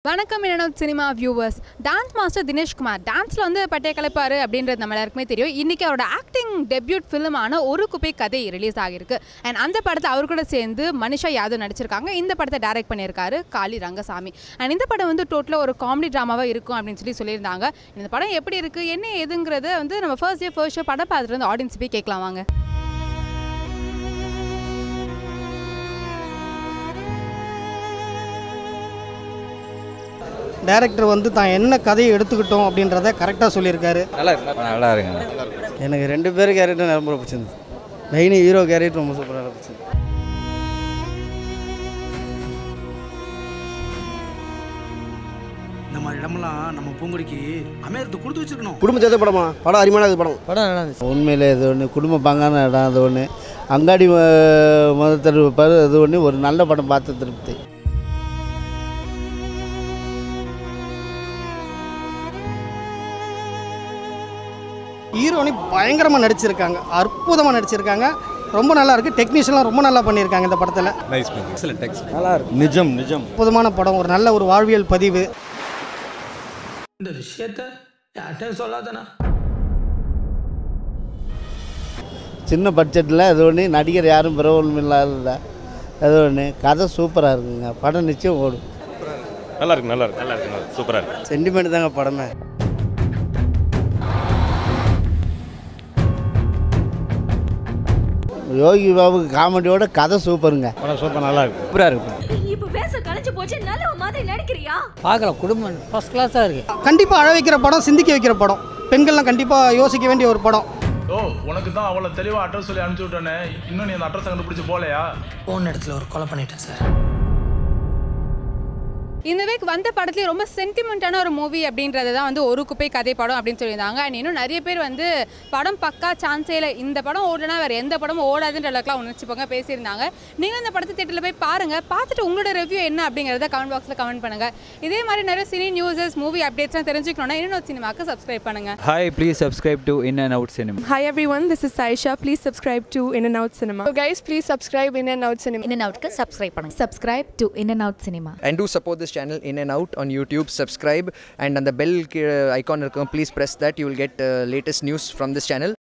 வணக்கம் என்னோட cinema viewers dance master Dineshkumar டான்ஸில் வந்து பட்டைய கலைப்பாரு அப்படின்றது நம்ம எல்லாருக்குமே தெரியும் இன்றைக்கி அவரோட ஆக்டிங் டெபியூட் ஃபிலிமான ஒரு குப்பை கதை ரிலீஸ் ஆகியிருக்கு அண்ட் அந்த படத்தை அவர் கூட சேர்ந்து மனிஷா யாதவ் நடிச்சிருக்காங்க இந்த படத்தை டைரக்ட் பண்ணியிருக்காரு காளி ரங்கசாமி அண்ட் இந்த படம் வந்து டோட்டலாக ஒரு காமெடி ட்ராமாவாக இருக்கும் அப்படின்னு சொல்லி சொல்லியிருந்தாங்க இந்த படம் எப்படி இருக்குது என்ன ஏதுங்கிறத வந்து நம்ம ஃபர்ஸ்ட் டே ஃபர்ஸ்ட் ஷோ படம் பார்த்துட்டு வந்து ஆடியன்ஸ் போய் கேட்கலாம் வாங்க டைரக்டர் வந்து தான் என்ன கதையை எடுத்துக்கிட்டோம் அப்படின்றத கரெக்டாக சொல்லியிருக்காரு நல்லா இருக்கு நல்லா இருக்குங்க எனக்கு ரெண்டு பேர் கேரக்டர் ரொம்ப பிடிச்சிருந்து மெயின் ஹீரோ கேரக்டர் ரொம்ப சூப்பராக பிடிச்சிருந்து இந்த மாதிரி இடமெல்லாம் நம்ம பூங்குடிக்கு அமையறது கொடுத்து வச்சிருக்கணும் குடும்ப சேர்த்த படமா படம் அருமையான படம் படம் நல்லா இருந்துச்சு உண்மையிலே இது ஒன்று குடும்ப பங்கான இடம் அது ஒன்று அங்காடி ம- முதல் வைப்பார் அது ஒன்று ஒரு நல்ல படம் பார்த்து திருப்தி ஹீரோனி பயங்கரமாக நடிச்சிருக்காங்க அற்புதமாக நடிச்சிருக்காங்க ரொம்ப நல்லா இருக்குது டெக்னீஷியன்லாம் ரொம்ப நல்லா பண்ணியிருக்காங்க இந்த படத்தில் நைஸ் எக்ஸலண்ட் எக்ஸலண்ட் நல்லா இருக்கு நிஜம் நிஜம் அற்புதமான படம் ஒரு நல்ல ஒரு வாழ்வியல் பதிவு இந்த விஷயத்த யார்கிட்டயும் சொல்லாதண்ணா சின்ன பட்ஜெட்டில் அது ஒன்று நடிகர் யாரும் பிரபலம் இல்லாத அது ஒன்று கதை சூப்பராக இருக்குங்க படம் நிச்சயம் ஓடும் நல்லா இருக்கு நல்லா இருக்கு நல்லா இருக்கு நல்லா சூப்பராக இருக்கு சென்டிமெண்ட் தாங்க படமே யோகி பாபுக்கு காமெடியோட கதை சூப்பருங்க படம் சூப்பர் நல்லா இருக்கு சூப்பராக இருக்கு இப்ப பேச கலைஞ்சு போச்சு நல்ல மாதிரி நடிக்கிறியா பார்க்கலாம் குடும்பம் ஃபஸ்ட் கிளாஸாக இருக்குது கண்டிப்பாக அழ வைக்கிற படம் சிந்திக்க வைக்கிற படம் பெண்கள்லாம் கண்டிப்பாக யோசிக்க வேண்டிய ஒரு படம் ஓ உனக்கு தான் அவ்வளோ தெளிவாக அட்ரஸ் சொல்லி அனுப்பிச்சு விட்டேனே இன்னும் நீ அந்த அட்ரஸ் கண்டுபிடிச்சு போலையா போன இடத்துல ஒரு கொலை பண்ணிட்டேன் சார் இந்த வீக் வந்த படத்துலேயே ரொம்ப சென்டிமெண்ட்டான ஒரு மூவி அப்படின்றது தான் வந்து ஒரு குப்பை கதை படம் அப்படின்னு சொல்லியிருந்தாங்க அண்ட் இன்னும் நிறைய பேர் வந்து படம் பக்கா சான்ஸே இல்லை இந்த படம் ஓடுனா வேறு எந்த படமும் ஓடாதுன்ற அளவுக்குலாம் உணர்ச்சிப்பாங்க பேசியிருந்தாங்க நீங்கள் இந்த படத்தை தேட்டரில் போய் பாருங்கள் பார்த்துட்டு உங்களோட ரிவ்யூ என்ன அப்படிங்கிறத கமெண்ட் பாக்ஸில் கமெண்ட் பண்ணுங்கள் இதே மாதிரி நிறைய சினி நியூஸஸ் மூவி அப்டேட்ஸ்லாம் தெரிஞ்சுக்கணும்னா இன்னொரு சினிமாக்கு சப்ஸ்கிரைப் பண்ணுங்கள் Hi, please subscribe to In and Out Cinema. Hi everyone, this is Saisha. Please subscribe to In and Out Cinema. So guys, please subscribe In and Out Cinema. In and அவுட்க்கு subscribe பண்ணுங்க subscribe to in and out cinema and do support this channel in and out on youtube subscribe and on the bell ki- icon இருக்கும், please press that you will get uh, latest news from this channel